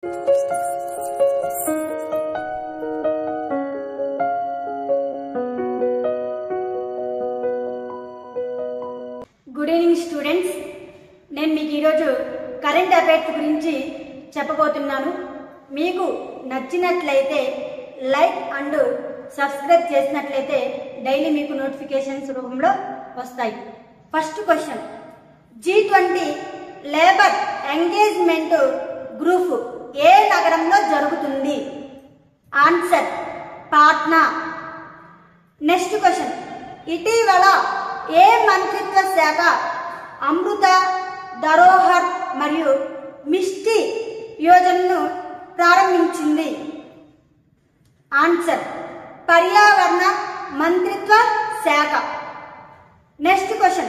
good evening students నేను మీకు ఈరోజు కరెంట్ అఫైర్స్ గురించి చెప్పబోతున్నాను మీకు నచ్చినట్లయితే లైక్ అండ్ సబ్స్క్రైబ్ చేసినట్లయితే డైలీ మీకు నోటిఫికేషన్స్ రూపంలో వస్తాయి first question G twenty labour engagement group ఏ నగరంలో జరుగుతుంది ఆన్సర్ పాట్నా నెక్స్ట్ క్వశ్చన్ ఇటీవల ఏ మంత్రిత్వ శాఖ అమృత ధరోహర్ మరియు మిస్టీ యోజనను ప్రారంభించింది ఆన్సర్ పర్యావరణ మంత్రిత్వ శాఖ నెక్స్ట్ క్వశ్చన్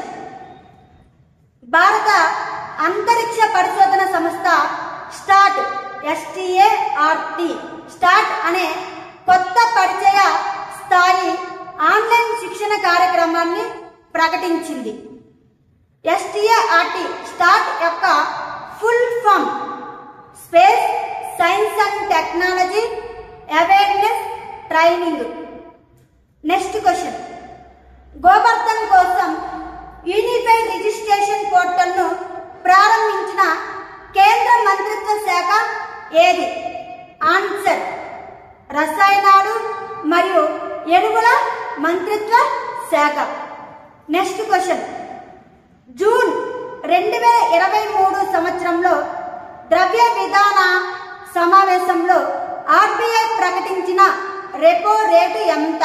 భారత అంతరిక్ష పరిశోధన సంస్థ స్టార్ట్ ఎస్టీఏఆర్టీ స్టార్ట్ అనే కొత్త పరిచయ స్థాయి ఆన్లైన్ శిక్షణ కార్యక్రమాన్ని ప్రకటించింది ఎస్టీఏఆర్టీ స్టార్ట్ యొక్క full form space science and technology awareness training next question Govardhan కోసం యూనిఫైడ్ రిజిస్ట్రేషన్ పోర్టల్ను ప్రారంభించిన కేంద్ర మంత్రిత్వ శాఖ ఏది ఆన్సర్ రసాయనాలు మరియు ఎరువుల మంత్రిత్వ శాఖ నెక్స్ట్ క్వశ్చన్ జూన్ రెండు వేల ఇరవై మూడు సంవత్సరంలో ద్రవ్య విధాన సమావేశంలో ఆర్బీఐ ప్రకటించిన రెపో రేటు ఎంత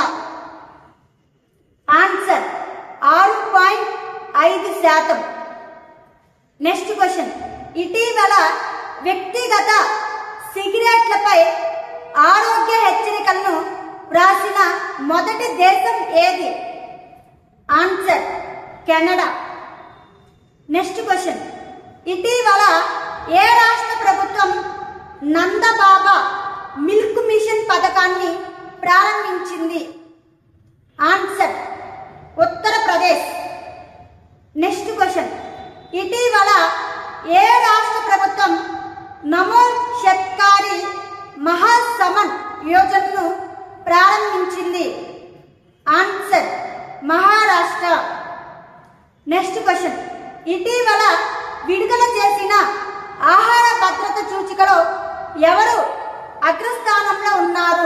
ఆన్సర్ ఆరు పాయింట్ ఐదు శాతం నెక్స్ట్ క్వశ్చన్ ఇటీవల వ్యక్తిగత సిగరెట్లపై ఆరోగ్య హెచ్చరికలను వ్రాసిన మొదటి దేశం ఏది ఆన్సర్ కెనడా నెక్స్ట్ క్వశ్చన్ ఇటీవల ఏ రాష్ట్ర ప్రభుత్వం నందబాబా మిల్క్ మిషన్ పథకాన్ని ప్రారంభించింది ఆన్సర్ ఉత్తరప్రదేశ్ నెక్స్ట్ క్వశ్చన్ ఇటీవల ఏ రాష్ట్ర ప్రభుత్వం నమో షత్కారి మహాసమన్ యోజనను ప్రారంభించింది ఆన్సర్ మహారాష్ట్ర నెక్స్ట్ క్వశ్చన్ ఇటీవల విడుదల చేసిన ఆహార భద్రత సూచికలో ఎవరు అగ్రస్థానంలో ఉన్నారు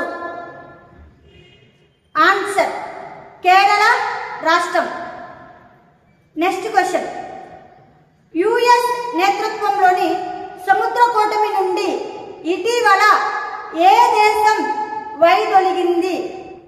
ఆన్సర్ కేరళ రాష్ట్రం నెక్స్ట్ క్వశ్చన్ యుఎస్ నేతృత్వంలోని సముద్ర కూటమి నుండి ఇటీవల ఏ దేశం వైదొలిగింది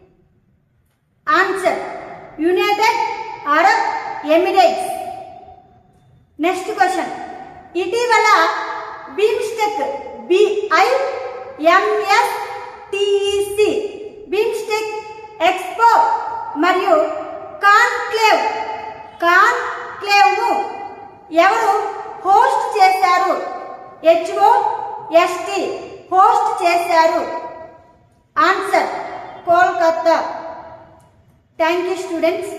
answer United Arab Emirates next question ఇటీవల BIMSTEC B I M S T E C BIMSTEC expo మరియు కాన్క్లేవ్ కాన్క్లేవ్ను ఎవరు హోస్ట్ చేశారు హెచ్ఓ ఎస్టీ హోస్ట్ చేశారు answer Kolkata thank you students